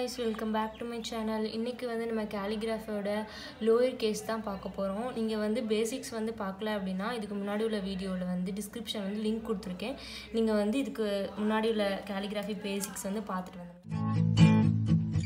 guys welcome back to my channel இன்றைக்கி வந்து நம்ம கேலிகிராஃபியோட லோயர் கேஸ் தான் பார்க்க போகிறோம் நீங்கள் வந்து பேசிக்ஸ் வந்து பார்க்கல அப்படின்னா இதுக்கு முன்னாடி உள்ள வீடியோவில் வந்து டிஸ்கிரிப்ஷன் வந்து லிங்க் கொடுத்துருக்கேன் நீங்கள் வந்து இதுக்கு முன்னாடி உள்ள கேலிகிராஃபி பேசிக்ஸ் வந்து பார்த்துட்டு வந்துடுங்க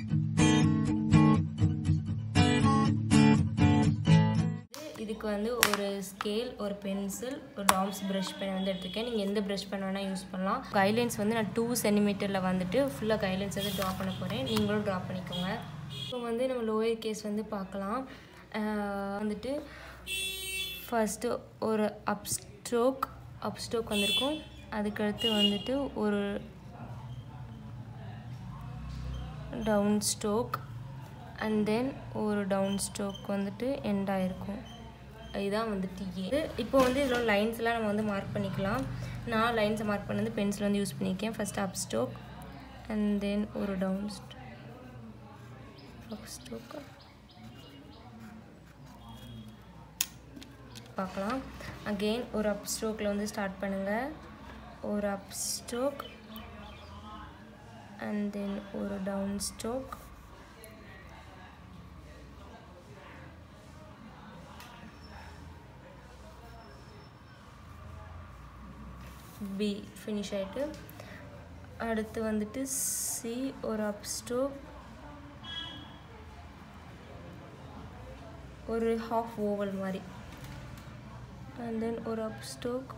இதுக்கு வந்து ஒரு ஸ்கேல் ஒரு பென்சில் ஒரு டாம்ஸ் ப்ரஷ் பென் வந்து எடுத்திருக்கேன் நீங்கள் எந்த ப்ரஷ் பென் வேணால் யூஸ் பண்ணலாம் கைலைன்ஸ் வந்து நான் டூ சென்டிமீட்டரில் வந்துட்டு ஃபுல்லாக கைலைன்ஸ் வந்து ட்ரா பண்ண போகிறேன் நீங்களும் ட்ரா பண்ணிக்கோங்க இப்போ வந்து நம்ம லோயர் கேஸ் வந்து பார்க்கலாம் ஆஹ் வந்துட்டு ஃபஸ்ட்டு ஒரு அப் ஸ்ட்ரோக் அப் ஸ்ட்ரோக் வந்திருக்கும் அதுக்கடுத்து வந்துட்டு ஒரு டவுன் ஸ்ட்ரோக் அண்ட் தென் ஒரு டவுன் ஸ்ட்ரோக் வந்துட்டு எண்ட் ஆகிருக்கும் இதுதான் வந்துட்டு ஏ இப்போ வந்து இதில் லைன்ஸ்லாம் நம்ம வந்து மார்க் பண்ணிக்கலாம் நான் லைன்ஸை மார்க் பண்ணது பென்சில் வந்து யூஸ் பண்ணியிருக்கேன் first up stroke and then ஒரு டவுன் அப் ஸ்ட்ரோக் பார்க்கலாம் அகெயின் ஒரு அப் ஸ்ட்ரோக்கில் வந்து ஸ்டார்ட் பண்ணுங்கள் ஒரு அப் ஸ்ட்ரோக் அண்ட் தென் ஒரு டவுன் ஸ்ட்ரோக் பி ஃபினிஷ் ஆகிட்டு அடுத்து வந்துட்டு சி ஒரு அப் ஸ்ட்ரோக் ஒரு ஹாஃப் ஓவல் மாதிரி அண்ட் தென் ஒரு அப் ஸ்ட்ரோக்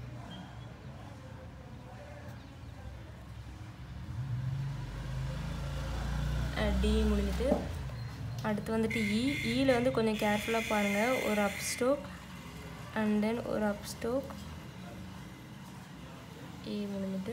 டி முடிஞ்சிட்டு அடுத்து வந்துட்டு இ ஈயில் வந்து கொஞ்சம் கேர்ஃபுல்லாக பாருங்கள் ஒரு அப் ஸ்ட்ரோக் அண்ட் தென் ஒரு அப் ஸ்ட்ரோக் ஏ முடிஞ்சிட்டு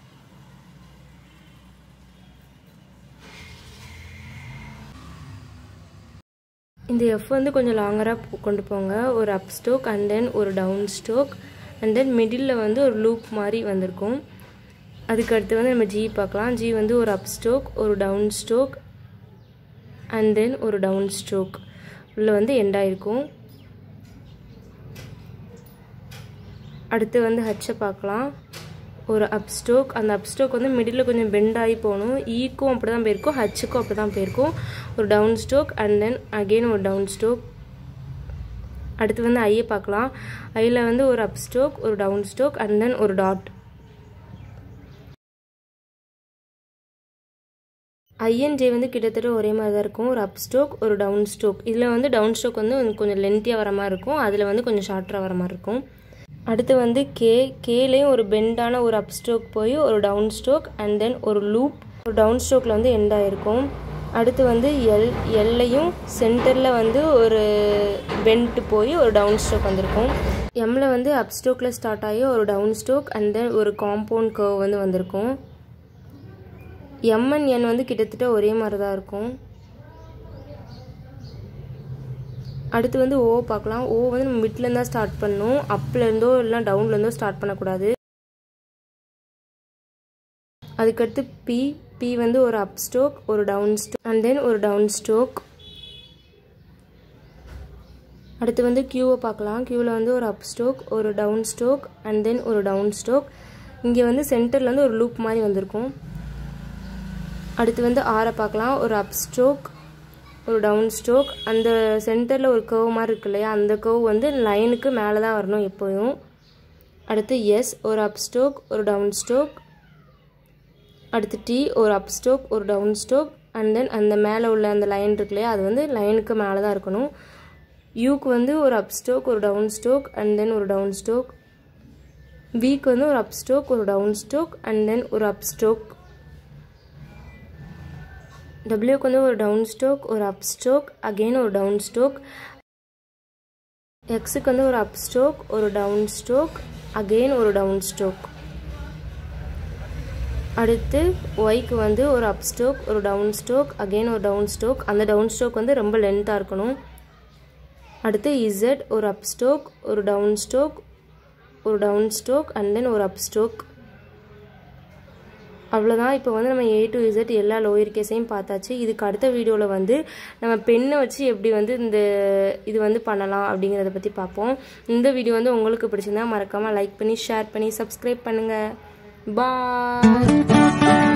இந்த எஃப் வந்து கொஞ்சம் லாங்கராக கொண்டு போங்க ஒரு அப் ஸ்ட்ரோக் அண்ட் தென் ஒரு down stroke and then middle வந்து ஒரு லூப் மாதிரி வந்திருக்கும் அதுக்கு அடுத்து வந்து நம்ம ஜி பார்க்கலாம் ஜி வந்து ஒரு அப் ஸ்ட்ரோக் ஒரு டவுன் ஸ்ட்ரோக் அண்ட் தென் ஒரு டவுன் ஸ்ட்ரோக் உள்ள வந்து எண்ட் ஆயிருக்கும் அடுத்து வந்து ஹச்சை பார்க்கலாம் ஒரு அப் ஸ்ட்ரோக் அந்த அப் ஸ்ட்ரோக் வந்து மிடில் கொஞ்சம் பெண்ட் ஆகி போகணும் ஈக்கும் அப்படி தான் போயிருக்கும் ஹச்சுக்கும் அப்படி தான் போயிருக்கும் ஒரு down stroke and then again ஒரு டவுன் ஸ்ட்ரோக் அடுத்து வந்து ஐயை பார்க்கலாம் ஐயில் வந்து ஒரு அப் ஸ்ட்ரோக் ஒரு டவுன் ஸ்ட்ரோக் அண்ட் தென் ஒரு டாட் ஐஎன்ஜே வந்து கிட்டத்தட்ட ஒரே மாதிரி தான் இருக்கும் ஒரு அப் ஸ்ட்ரோக் ஒரு டவுன் ஸ்ட்ரோக் இதில் வந்து டவுன் ஸ்ட்ரோக் வந்து கொஞ்சம் லென்த்தியாக வர மாதிரி இருக்கும் அதில் வந்து கொஞ்சம் ஷார்ட்டராக வர மாதிரி இருக்கும் அடுத்து வந்து கே கேலேயும் ஒரு பெண்டான ஒரு அப் ஸ்ட்ரோக் போய் ஒரு டவுன் ஸ்ட்ரோக் அண்ட் தென் ஒரு லூப் ஒரு டவுன் ஸ்ட்ரோக்கில் வந்து எண்ட் ஆகிருக்கும் அடுத்து வந்து எல் எல்லையும் சென்டரில் வந்து ஒரு பெண்ட் போய் ஒரு டவுன் ஸ்ட்ரோக் வந்திருக்கும் எம்மில் வந்து அப் ஸ்ட்ரோக்கில் ஸ்டார்ட் ஆகி ஒரு டவுன் ஸ்ட்ரோக் அண்ட் தென் ஒரு காம்பவுண்ட் கர்வ் வந்து வந்திருக்கும் எம்என் என் வந்து கிட்டத்தட்ட ஒரே மாதிரி தான் இருக்கும் அடுத்து வந்து ஓ பார்க்கலாம் ஓ வந்து நம்ம மிட்லேருந்து தான் ஸ்டார்ட் பண்ணணும் அப்லேருந்தோ இல்லை டவுன்லேருந்தோ ஸ்டார்ட் பண்ணக்கூடாது அதுக்கடுத்து பி பி வந்து ஒரு அப் ஸ்ட்ரோக் ஒரு டவுன் ஸ்ட்ரோக் அண்ட் தென் ஒரு டவுன் ஸ்ட்ரோக் அடுத்து வந்து கியூவை பார்க்கலாம் கியூவில் வந்து ஒரு அப் ஸ்ட்ரோக் ஒரு டவுன் ஸ்ட்ரோக் அண்ட் தென் ஒரு டவுன் ஸ்ட்ரோக் இங்கே வந்து சென்டரில் வந்து ஒரு லூப் மாதிரி வந்திருக்கும் அடுத்து வந்து ஆரை பார்க்கலாம் ஒரு அப் ஸ்ட்ரோக் ஒரு டவுன் ஸ்ட்ரோக் அந்த சென்டரில் ஒரு கர்வ் மாதிரி இருக்கு இல்லையா அந்த கர்வ் வந்து லைனுக்கு மேலே தான் வரணும் எப்போயும் அடுத்து எஸ் ஒரு அப் ஸ்ட்ரோக் ஒரு டவுன் ஸ்ட்ரோக் அடுத்து டி ஒரு அப் ஸ்ட்ரோக் ஒரு டவுன் ஸ்ட்ரோக் அண்ட் தென் அந்த மேலே உள்ள அந்த லைன் இருக்கு இல்லையா அது வந்து லைனுக்கு மேலே தான் இருக்கணும் யூக்கு வந்து ஒரு அப் ஸ்ட்ரோக் ஒரு டவுன் ஸ்ட்ரோக் அண்ட் தென் ஒரு டவுன் ஸ்ட்ரோக் விக்கு வந்து ஒரு அப் ஸ்ட்ரோக் ஒரு டவுன் ஸ்ட்ரோக் அண்ட் தென் ஒரு அப் ஸ்ட்ரோக் டபிள்யூக்கு வந்து ஒரு டவுன் ஸ்ட்ரோக் ஒரு அப் ஸ்ட்ரோக் அகெயின் ஒரு டவுன் ஸ்ட்ரோக் எக்ஸுக்கு வந்து ஒரு அப் ஸ்ட்ரோக் ஒரு டவுன் ஸ்ட்ரோக் அகெயின் ஒரு டவுன் ஸ்ட்ரோக் அடுத்து ஒய்க்கு வந்து ஒரு அப் ஸ்ட்ரோக் ஒரு டவுன் ஸ்ட்ரோக் அகெயின் ஒரு டவுன் ஸ்ட்ரோக் அந்த டவுன் ஸ்ட்ரோக் வந்து ரொம்ப லென்த்தாக இருக்கணும் அடுத்து இசட் ஒரு அப் ஸ்ட்ரோக் ஒரு டவுன் ஸ்ட்ரோக் ஒரு டவுன் ஸ்ட்ரோக் அண்ட் தென் ஒரு அப் ஸ்ட்ரோக் அவ்வளோதான் இப்போ வந்து நம்ம ஏ டு இசட் எல்லா லோயர் கேஸையும் பார்த்தாச்சு இதுக்கு அடுத்த வீடியோவில் வந்து நம்ம பெண்ணை வச்சு எப்படி வந்து இந்த இது வந்து பண்ணலாம் அப்படிங்கிறத பற்றி பார்ப்போம் இந்த வீடியோ வந்து உங்களுக்கு பிடிச்சிருந்தா மறக்காமல் லைக் பண்ணி ஷேர் பண்ணி சப்ஸ்கிரைப் பண்ணுங்கள் பாய்